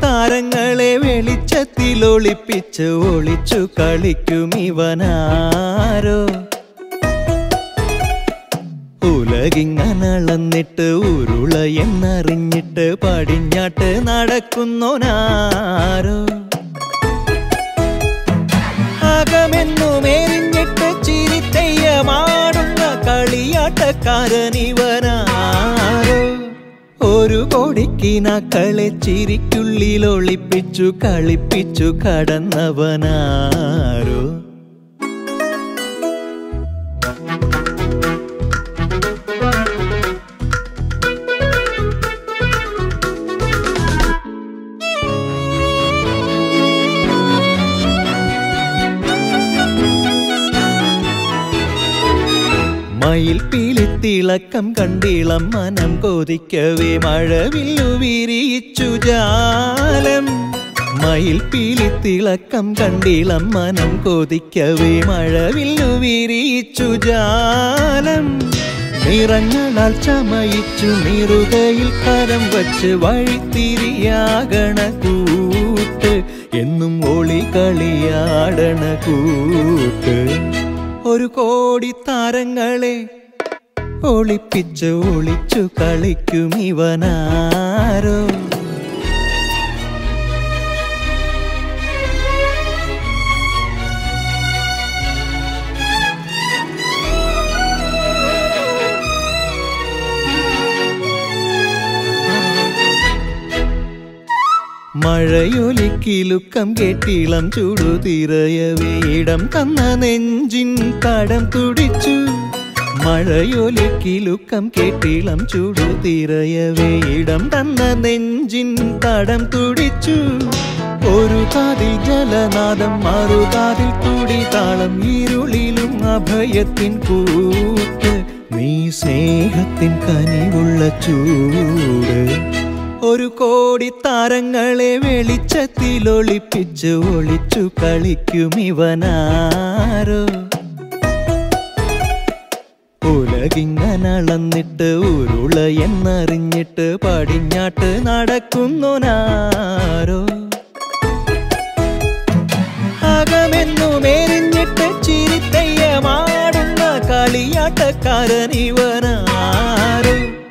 താരങ്ങളെ വെളിച്ചത്തിൽ ഒളിപ്പിച്ച് ഒളിച്ചു കളിക്കും ഇവനാരോ ഉലകിങ്ങനളന്നിട്ട് ഉരുള എന്നറിഞ്ഞിട്ട് പടിഞ്ഞാട്ട് നടക്കുന്നോനാരോ അകമെന്നുമേറിഞ്ഞിട്ട് ചിരിത്തെയ്യമാടുന്ന കളിയാട്ടക്കാരനിവനാരോ ഒരു കോടിക്കിനാക്കളെ ചിരിക്കുള്ളിൽ ഒളിപ്പിച്ചു കളിപ്പിച്ചു കടന്നവനാരോ മയിൽ പീലിത്തിളക്കം കണ്ടിളം മനം കൊതിക്കവേ മഴവില്ലു വിരിയിച്ചു ജാലം മയിൽ പീലിത്തിളക്കം കണ്ടിളം മനം കൊതിക്കവേ മഴവില്ലു വിരിയിച്ചു ജാലം നിറങ്ങളാൽ ചമയിച്ചു നിറുകയിൽ കരം വച്ച് വഴിത്തിരിയാകണ കൂട്ട് എന്നും ഒളി കളിയാടണ കൂട്ട് ഒരു കോടി താരങ്ങളെ ഒളിപ്പിച്ച് ഒളിച്ചു കളിക്കും ഇവനാരോ മഴയൊലിക്കിലുക്കം കേട്ടിളം ചുടുതിരയവേ ഇടം തന്ന നെഞ്ചിൻ കടം തുടിച്ചു മഴയൊലിക്കിലുക്കം കേട്ടിളം ചുടുതിരയവേ ഇടം തന്ന നെഞ്ചിൻ തടം തുടിച്ചു ഒരു കാതിൽ ജലനാദം മറുകാതിൽ തുടി താളം ഇരുളിലും അഭയത്തിൻ കൂട്ട് നീ സ്നേഹത്തിൻ കനിവുള്ള ചൂട് ഒരു കോടി താരങ്ങളെ വെളിച്ചത്തിൽ ഒളിപ്പിച്ച് ഒളിച്ചു കളിക്കും ഇവനാരോ ഉലകിങ്ങനളന്നിട്ട് ഉരുള എന്നറിഞ്ഞിട്ട് പടിഞ്ഞാട്ട് നടക്കുന്നോനാരോ അകമെന്നുമേറിഞ്ഞിട്ട് ചിരിത്തയ്യമാടുന്ന കളിയാട്ടക്കാരൻ ഇവനാരോ